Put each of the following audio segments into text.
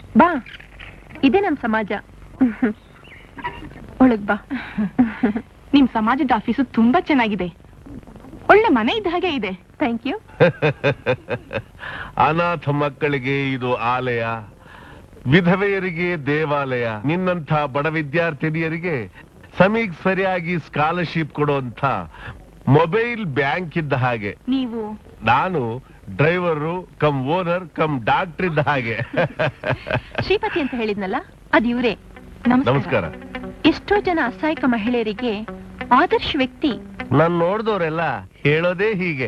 ಬಾ ಇದೇ ನಮ್ ಸಮಾಜ ಒಳಗ್ ಬಾ ನಿಮ್ ಸಮಾಜದ ಆಫೀಸು ತುಂಬಾ ಚೆನ್ನಾಗಿದೆ ಒಳ್ಳೆ ಮನೆ ಇದ್ದ ಹಾಗೆ ಇದೆ ಥ್ಯಾಂಕ್ ಯು ಅನಾಥ ಮಕ್ಕಳಿಗೆ ಇದು ಆಲಯ ವಿಧವೆಯರಿಗೆ ದೇವಾಲಯ ನಿನ್ನಂಥ ಬಡ ವಿದ್ಯಾರ್ಥಿನಿಯರಿಗೆ ಸಮೀಗ್ ಸರಿಯಾಗಿ ಸ್ಕಾಲರ್ಶಿಪ್ ಕೊಡುವಂತ ಮೊಬೈಲ್ ಬ್ಯಾಂಕ್ ಇದ್ದ ಹಾಗೆ ನೀವು ನಾನು driver cum owner cum doctor ಇದ್ದ ಹಾಗೆ ಶ್ರೀಪತಿ ಅಂತ ಹೇಳಿದ್ನಲ್ಲ ಅದ್ ಇವ್ರೇ ನಮಸ್ಕಾರ ಎಷ್ಟೋ ಜನ ಅಸಹಾಯಕ ಮಹಿಳೆಯರಿಗೆ ಆದರ್ಶ ವ್ಯಕ್ತಿ ನಾನ್ ನೋಡ್ದವ್ರೆಲ್ಲ ಹೇಳೋದೇ ಹೀಗೆ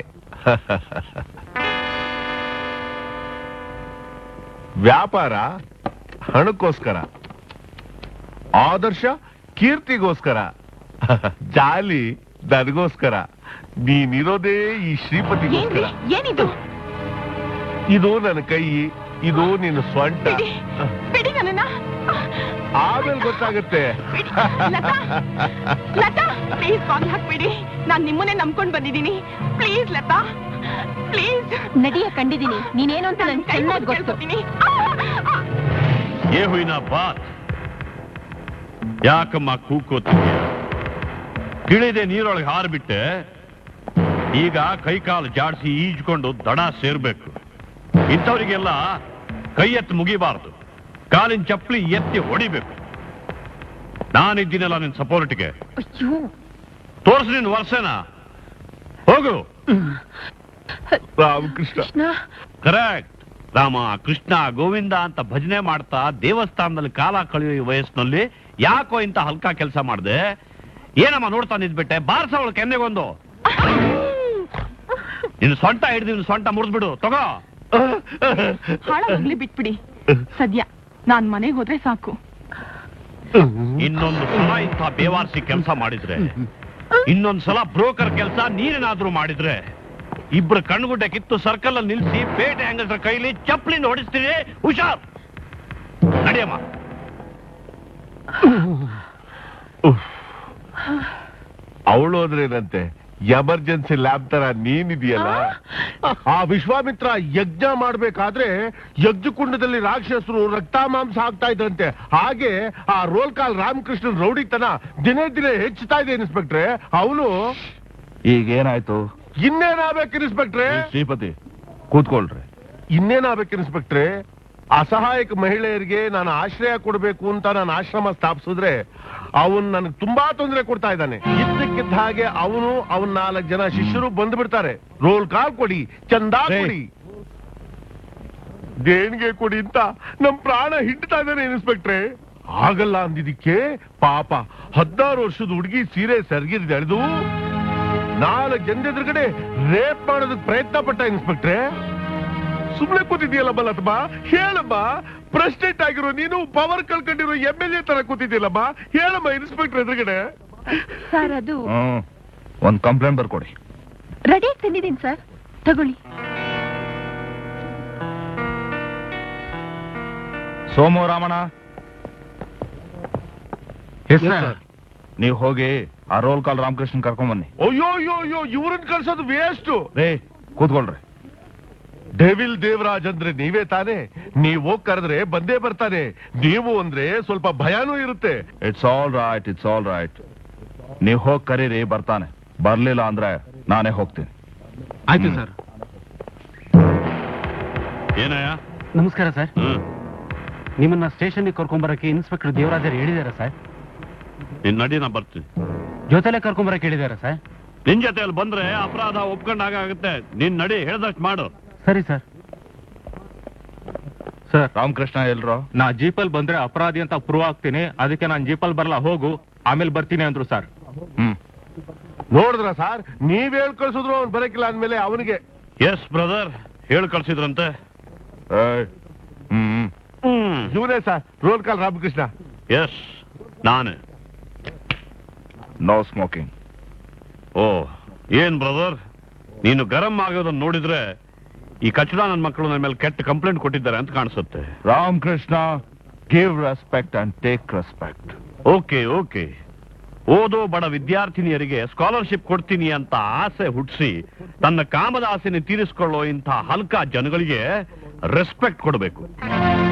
ವ್ಯಾಪಾರ ಹಣಕ್ಕೋಸ್ಕರ ಆದರ್ಶ ಕೀರ್ತಿಗೋಸ್ಕರ ಜಾಲಿ ನನಗೋಸ್ಕರ ನೀನಿರೋದೇ ಈ ಶ್ರೀಪತಿಗೋಸ್ಕರ ಏನ್ರಿ ಏನಿದು ಇದು ನನ್ನ ಕೈ ಇದು ನಿನ್ನ ಸ್ವಂಟ ಬಿಡಿ ಬಿಡಿ ನನ್ನನ್ನ ಆಮೇಲೆ ಗೊತ್ತಾಗುತ್ತೆ ಬಿಡಿ. ಲತಾ ಲತಾ ಪ್ಲೀಸ್ ಬಾಗಿ ಹಾಕ್ಬಿಡಿ ನಾನ್ ನಿಮ್ಮನ್ನೇ ನಂಬ್ಕೊಂಡ್ ಬಂದಿದ್ದೀನಿ ಪ್ಲೀಸ್ ಲತಾ ಪ್ಲೀಸ್ ನಡಿಯ ಕಂಡಿದ್ದೀನಿ ನೀನೇನು ಅಂತ ನನ್ಗೆ ಚೆನ್ನಾಗಿ ಗೊತ್ತು ಕೇಳ್ಕೊತೀನಿ ಏ ಹುಯಿನ ಬಾತ್ ಯಾಕಮ್ಮ ಕೂಕೋತಿದ್ಯ ತಿಳಿದೆ ನೀರೊಳಗೆ ಹಾರ್ಬಿಟ್ಟೆ ಈಗ ಕೈಕಾಲು ಜಾಡಿಸಿ ಈಜ್ಕೊಂಡು ದಡ ಸೇರ್ಬೇಕು ಇಂಥವರಿಗೆಲ್ಲ ಕೈ ಎತ್ತಿ ಮುಗಿಬಾರದು ಕಾಲಿನ ಚಪ್ಪಲಿ ಎತ್ತಿ ಹೊಡಿಬೇಕು ನಾನಿದ್ದೀನಲ್ಲ ನಿನ್ ಸಪೋರ್ಟ್ಗೆ ಅಯ್ಯೋ ತೋರ್ಸು ನಿನ್ ವರ್ಷನ ಹೋಗು ರಾಮಕೃಷ್ಣ ಕೃಷ್ಣ ಕರೆಕ್ಟ್ ರಾಮ ಕೃಷ್ಣ ಗೋವಿಂದ ಅಂತ ಭಜನೆ ಮಾಡ್ತಾ ದೇವಸ್ಥಾನದಲ್ಲಿ ಕಾಲ ಕಳೆಯುವ ವಯಸ್ಸಿನಲ್ಲಿ ಯಾಕೋ ಇಂತ ಹಲ್ಕ ಕೆಲಸ ಮಾಡ್ದೆ ಏನಮ್ಮ ನೋಡ್ತಾ ನಿಂತ್ಬಿಟ್ಟೆ ಬಾರ್ಸವಳು ಕೆನ್ನೆಗೊಂದು ನಿನ್ ಸೊಂಟ ಹಿಡಿದು ನಿನ್ ಸೊಂಟ ಮುರಿದ್ಬಿಡು ತಗೋ ಹಾಳಾಗೋಗ್ಲಿ ಬಿಟ್ಬಿಡಿ ಸದ್ಯ ನಾನ್ ಮನೆಗೆ ಹೋದ್ರೆ ಸಾಕು ಇನ್ನೊಂದು ಸಲ ಇಂಥ ಬೇವಾರ್ಸಿ ಕೆಲಸ ಮಾಡಿದ್ರೆ ಇನ್ನೊಂದ್ ಸಲ ಬ್ರೋಕರ್ ಕೆಲಸ ನೀನೇನಾದ್ರೂ ಮಾಡಿದ್ರೆ ಇಬ್ರು ಕಣ್ಗುಡ್ಡೆ ಕಿತ್ತು ಸರ್ಕಲ್ ಅಲ್ಲಿ ನಿಲ್ಸಿ ಪೇಟೆ ಹೆಂಗಸರ ಕೈಲಿ ಚಪ್ಲಿಂದ ಹೊಡಿಸ್ತೀರಿ ಹುಷಾರ್ ನಡಿಯಮ್ಮ ಅವಳು ಹೋದ್ರೇನಂತೆ ಎಮರ್ಜೆನ್ಸಿ ಲ್ಯಾಬ್ ತರ ನೀನಿದೆಯಲ್ಲ ಆ ವಿಶ್ವಾಮಿತ್ರ ಯಜ್ಞ ಮಾಡ್ಬೇಕಾದ್ರೆ ಯಜ್ಞಕುಂಡದಲ್ಲಿ ರಾಕ್ಷಸರು ರಕ್ತ ಮಾಂಸ ಹಾಕ್ತಾ ಇದ್ರಂತೆ ಹಾಗೆ ಆ ರೋಲ್ ಕಾಲ್ ರಾಮಕೃಷ್ಣನ್ ರೌಡಿತನ ದಿನೇ ದಿನೇ ಹೆಚ್ಚುತ್ತಾ ಇದೆ ಇನ್ಸ್ಪೆಕ್ಟ್ರೆ ಅವನು ಈಗ ಏನಾಯ್ತು ಇನ್ನೇನಾಗ್ಬೇಕು ಇನ್ಸ್ಪೆಕ್ಟ್ರೆ ಶ್ರೀಪತಿ ಕೂತ್ಕೊಳ್ರಿ ಇನ್ನೇನಾಗ್ಬೇಕು ಇನ್ಸ್ಪೆಕ್ಟ್ರೆ ಅಸಹಾಯಕ ಮಹಿಳೆಯರಿಗೆ ನಾನು ಆಶ್ರಯ ಕೊಡಬೇಕು ಅಂತ ನಾನು ಆಶ್ರಮ ಸ್ಥಾಪಿಸಿದ್ರೆ ಅವನ್ ನನಗೆ ತುಂಬಾ ತೊಂದರೆ ಕೊಡ್ತಾ ಇದ್ದಾನೆ ಇದ್ದಕ್ಕಿದ್ದ ಹಾಗೆ ಅವನು ಅವನ್ ನಾಲ್ಕು ಜನ ಶಿಷ್ಯರು ಬಂದು ಬಿಡ್ತಾರೆ ರೋಲ್ ಕಾಲ್ ಕೊಡಿ ಚಂದಾ ರೇ. ಕೊಡಿ ದೇಣಿಗೆ ಕೊಡಿ ಅಂತ ನಮ್ ಪ್ರಾಣ ಹಿಂಡ್ತಾ ಇದ್ದಾನೆ ಇನ್ಸ್ಪೆಕ್ಟ್ರೆ ಆಗಲ್ಲ ಅಂದಿದ್ದಕ್ಕೆ ಪಾಪ ಹದಿನಾರು ವರ್ಷದ ಹುಡುಗಿ ಸೀರೆ ಸೆರ್ಗಿದ್ ಎಳೆದು ನಾಲ್ಕು ಜನದ ಎದುರುಗಡೆ ರೇಪ್ ಮಾಡೋದಕ್ಕೆ ಪ್ರಯತ್ನ ಪಟ್ಟ ಇನ್ಸ್ಪೆಕ್ಟ್ರೆ ಸುಮ್ನೆ ಕೂತಿದ್ಯಲ್ಲ ಬಲ್ಲತ್ತಮ್ಮ ಹೇಳಮ್ಮ ಪ್ರೆಸಿಡೆಂಟ್ ಆಗಿರೋ ನೀನು ಪವರ್ ಕಳ್ಕೊಂಡಿರೋ ಎಂ ಎಲ್ ಎ ತರ ಕೂತಿದ್ಯಲ್ಲಮ್ಮ ಹೇಳಮ್ಮ ಇನ್ಸ್ಪೆಕ್ಟರ್ ಎದುರುಗಡೆ ಸರ್ ಅದು ಹ್ಮ್ ಒಂದ್ ಕಂಪ್ಲೇಂಟ್ ಬರ್ಕೊಡಿ ರೆಡಿಯಾಗಿ ತಂದಿದ್ದೀನಿ ಸರ್ ತಗೊಳ್ಳಿ ಸೋಮು ರಾಮಣ್ಣ ನೀವು ಹೋಗಿ ಆ ರೋಲ್ ಕಾಲ್ ರಾಮಕೃಷ್ಣನ್ ಕರ್ಕೊಂಡ್ ಬನ್ನಿ ಅಯ್ಯೋ ಅಯ್ಯೋ ಅಯ್ಯೋ ಇವ್ರನ್ನ ಕಳ್ಸೋದು ವೇಸ್ಟ್ ರೇ ಕೂತ್ಕೊಳ್ರಿ ಡೆವಿಲ್ ದೇವರಾಜ್ ಅಂದ್ರೆ ನೀವೇ ತಾನೇ ನೀವ್ ಹೋಗ್ ಕರೆದ್ರೆ ಬಂದೇ ಬರ್ತಾನೆ ನೀವು ಅಂದ್ರೆ ಸ್ವಲ್ಪ ಭಯಾನೂ ಇರುತ್ತೆ it's all right it's all right ನೀವು ಹೋಗಿ ಕರೀರಿ ಬರ್ತಾನೆ ಬರ್ಲಿಲ್ಲ ಅಂದ್ರೆ ನಾನೇ ಹೋಗ್ತೀನಿ ಆಯ್ತು ಸರ್ ಏನಯ್ಯ ನಮಸ್ಕಾರ ಸರ್ ಹ್ಮ್ ನಿಮ್ಮನ್ನ ಸ್ಟೇಷನ್ಗೆ ಕರ್ಕೊಂಬರಕ್ಕೆ ಇನ್ಸ್ಪೆಕ್ಟರ್ ದೇವರಾಜರು ಹೇಳಿದಾರ ಸರ್ ನಿನ್ ನಡಿ ನಾ ಬರ್ತೀನಿ ಜೊತೆಲೆ ಕರ್ಕೊಂಬರಕ್ಕೆ ಹೇಳಿದಾರ ಸರ್ ನಿನ್ ಜೊತೆಯಲ್ಲಿ ಬಂದ್ರೆ ಅಪರಾಧ ಒಪ್ಕೊಂಡಾಗ ಆಗುತ್ತೆ ನಿನ್ ನಡಿ ಹೇಳ್ದಷ್ಟು ಮಾಡು ಸರಿ ಸರ್ ಸರ್ ರಾಮಕೃಷ್ಣ ಎಲ್ರೋ ನಾ ಜೀಪಲ್ ಬಂದ್ರೆ ಅಪರಾಧಿ ಅಂತ ಪ್ರೂವ್ ಆಗ್ತೀನಿ ಅದಕ್ಕೆ ನಾನು ಜೀಪಲ್ ಬರಲ್ಲ ಹೋಗು ಆಮೇಲೆ ಬರ್ತೀನಿ ಅಂದ್ರು ಸರ್ ಹ್ಮ್ ನೋಡಿದ್ರ ಸರ್ ನೀವ್ ಹೇಳ್ ಕಳ್ಸಿದ್ರು ಅವ್ನ್ ಬರಕಿಲ್ಲ ಅಂದ್ಮೇಲೆ ಅವನಿಗೆ ಎಸ್ ಬ್ರದರ್ ಹೇಳಿ ಕಳ್ಸಿದ್ರಂತೆ ಏಯ್. ಹ್ಮ್ ಹ್ಮ್ ಇವನೇ sir roll call Ramakrishna yes ನಾನೇ ನೋ ಸ್ಮೋಕಿಂಗ್ ಓ ಏನ್ ಬ್ರದರ್ ನೀನು ಗರಂ ಆಗೋದನ್ನ ನೋಡಿದ್ರೆ ಈ ಕಚಡ ನನ್ನ ಮಕ್ಕಳು ನನ್ನ ಮೇಲೆ ಕೆಟ್ಟ ಕಂಪ್ಲೇಂಟ್ ಕೊಟ್ಟಿದ್ದಾರೆ ಅಂತ ಕಾಣಿಸುತ್ತೆ Ramakrishna give respect and take respect okay okay ಓದೋ ಬಡ ವಿದ್ಯಾರ್ಥಿನಿಯರಿಗೆ ಸ್ಕಾಲರ್ಶಿಪ್ ಕೊಡ್ತೀನಿ ಅಂತ ಆಸೆ ಹುಟ್ಟಿಸಿ ತನ್ನ ಕಾಮದ ಆಸೆನ ತೀರಿಸಿಕೊಳ್ಳೋ ಇಂಥ ಹಲ್ಕ ಜನಗಳಿಗೆ ರೆಸ್ಪೆಕ್ಟ್ ಕೊಡಬೇಕು